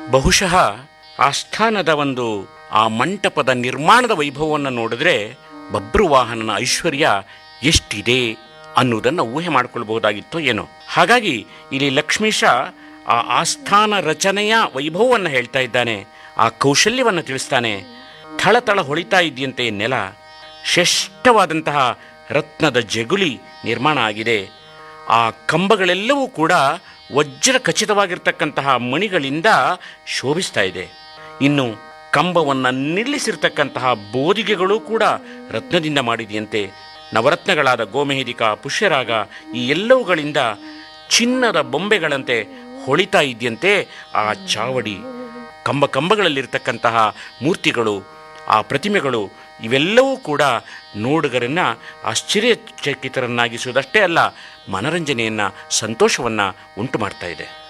ಬಹುಶಃ ಆಸ್ಥಾನದ ಒಂದು ಆ ಮಂಟಪದ ನಿರ್ಮಾಣದ ವೈಭವವನ್ನು ನೋಡಿದ್ರೆ ಬಬ್ರುವಾಹನನ ಐಶ್ವರ್ಯ ಎಷ್ಟಿದೆ ಅನ್ನುವುದನ್ನು ಊಹೆ ಮಾಡಿಕೊಳ್ಬಹುದಾಗಿತ್ತೋ ಏನೋ ಹಾಗಾಗಿ ಇಲ್ಲಿ ಲಕ್ಷ್ಮೀಶ ಆ ಆಸ್ಥಾನ ರಚನೆಯ ವೈಭವವನ್ನು ಹೇಳ್ತಾ ಇದ್ದಾನೆ ಆ ಕೌಶಲ್ಯವನ್ನು ತಿಳಿಸ್ತಾನೆ ಥಳಥಳ ಹೊಳಿತಾ ಇದ್ದಂತೆ ನೆಲ ಶ್ರೇಷ್ಠವಾದಂತಹ ರತ್ನದ ಜಗುಲಿ ನಿರ್ಮಾಣ ಆಗಿದೆ ಆ ಕಂಬಗಳೆಲ್ಲವೂ ಕೂಡ ವಜ್ರ ಖಚಿತವಾಗಿರ್ತಕ್ಕಂತಹ ಮಣಿಗಳಿಂದ ಶೋಭಿಸ್ತಾ ಇದೆ ಇನ್ನು ಕಂಬವನ್ನು ನಿಲ್ಲಿಸಿರ್ತಕ್ಕಂತಹ ಬೋದಿಗೆಗಳು ಕೂಡ ರತ್ನದಿಂದ ಮಾಡಿದೆಯಂತೆ ನವರತ್ನಗಳಾದ ಗೋಮೆಹಿದಿಕ ಪುಷ್ಯರಾಗ ಈ ಎಲ್ಲವುಗಳಿಂದ ಚಿನ್ನದ ಬೊಂಬೆಗಳಂತೆ ಹೊಳಿತಾ ಇದ್ದಂತೆ ಆ ಚಾವಡಿ ಕಂಬ ಕಂಬಗಳಲ್ಲಿರ್ತಕ್ಕಂತಹ ಮೂರ್ತಿಗಳು ಆ ಪ್ರತಿಮೆಗಳು ಇವೆಲ್ಲವೂ ಕೂಡ ನೋಡುಗರನ್ನ ಆಶ್ಚರ್ಯಚಕಿತರನ್ನಾಗಿಸುವುದಷ್ಟೇ ಅಲ್ಲ ಮನರಂಜನೆಯನ್ನ ಸಂತೋಷವನ್ನ ಉಂಟು ಮಾಡ್ತಾ ಇದೆ